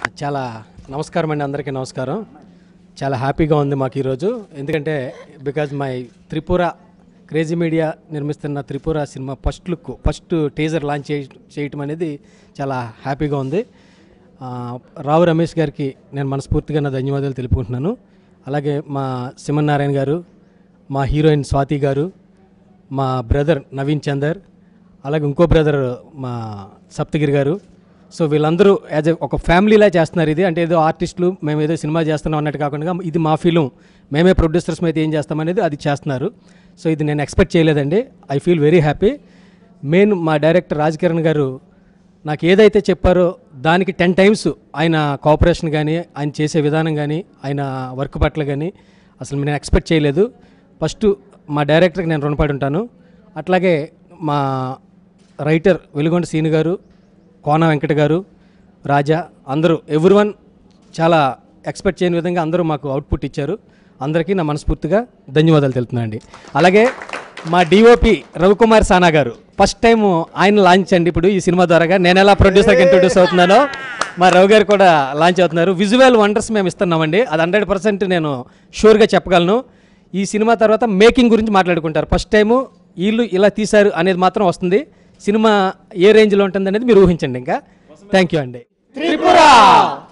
చాలా నమస్కారం అండి అందరికీ నమస్కారం చాలా హ్యాపీగా ఉంది మాకు ఈరోజు ఎందుకంటే because my Tripura crazy media నిర్మిస్తున్న త్రిపుర సినిమా first look first teaser launch చేయ చేయటం అనేది చాలా హ్యాపీగా ఉంది ఆ, రావు రమేష్ గారికి నేను మనస్ఫూర్తిగా నా ధన్యవాదాలు తెలుపుకుంటున్నాను అలాగే మా సిమన్ నారాయణ గారు మా హీరోయిన్ స్వాతి గారు మా బ్రదర్ నవీన్ చందర్ అలాగే ఇంకో బ్రదర్ మా సప్తగిరి గారు సో వీళ్ళందరూ యాజ్ ఎ ఒక ఫ్యామిలీలా చేస్తున్నారు ఇది అంటే ఏదో ఆర్టిస్టులు మేము ఏదో సినిమా చేస్తున్నాం అన్నట్టు కాకుండా ఇది మా ఫిలిం మేమే ప్రొడ్యూసర్స్ అయితే ఏం చేస్తామనేది అది చేస్తున్నారు సో ఇది నేను ఎక్స్పెక్ట్ చేయలేదండి I feel very happy main మా డైరెక్టర్ రాజ్ కిరణ్ గారు నాకు ఏదైతే చెప్పారో దానికి టెన్ టైమ్స్ ఆయన కోఆపరేషన్ కానీ ఆయన చేసే విధానం కానీ ఆయన వర్క్ పట్ల కానీ అసలు నేను ఎక్స్పెక్ట్ చేయలేదు ఫస్ట్ మా డైరెక్టర్కి నేను రుణపడి ఉంటాను అట్లాగే మా రైటర్ వెలుగొండ సీను గారు కోన వెంకట గారు రాజా అందరూ ఎవ్రీ వన్ చాలా ఎక్స్పెక్ట్ చేయని విధంగా అందరూ మాకు అవుట్పుట్ ఇచ్చారు అందరికీ నా మనస్ఫూర్తిగా ధన్యవాదాలు తెలుపుతున్నాను అండి అలాగే మా డిఓపి రవికుమార్ సానా గారు ఫస్ట్ టైం ఆయన లాంచ్ అండి ఇప్పుడు ఈ సినిమా ద్వారాగా నేను ఎలా ప్రొడ్యూసర్గా ఇంట్రొడ్యూస్ అవుతున్నానో మా రవి గారు కూడా లాంచ్ అవుతున్నారు విజువల్ వండర్స్ మేము ఇస్తున్నామండి అది హండ్రెడ్ పర్సెంట్ నేను షూర్గా చెప్పగలను ఈ సినిమా తర్వాత మేకింగ్ గురించి మాట్లాడుకుంటారు ఫస్ట్ టైము వీళ్ళు ఇలా తీశారు అనేది మాత్రం వస్తుంది సినిమా ఏ రేంజ్లో ఉంటుంది అనేది మీరు ఊహించండి ఇంకా థ్యాంక్ యూ అండి త్రిపుర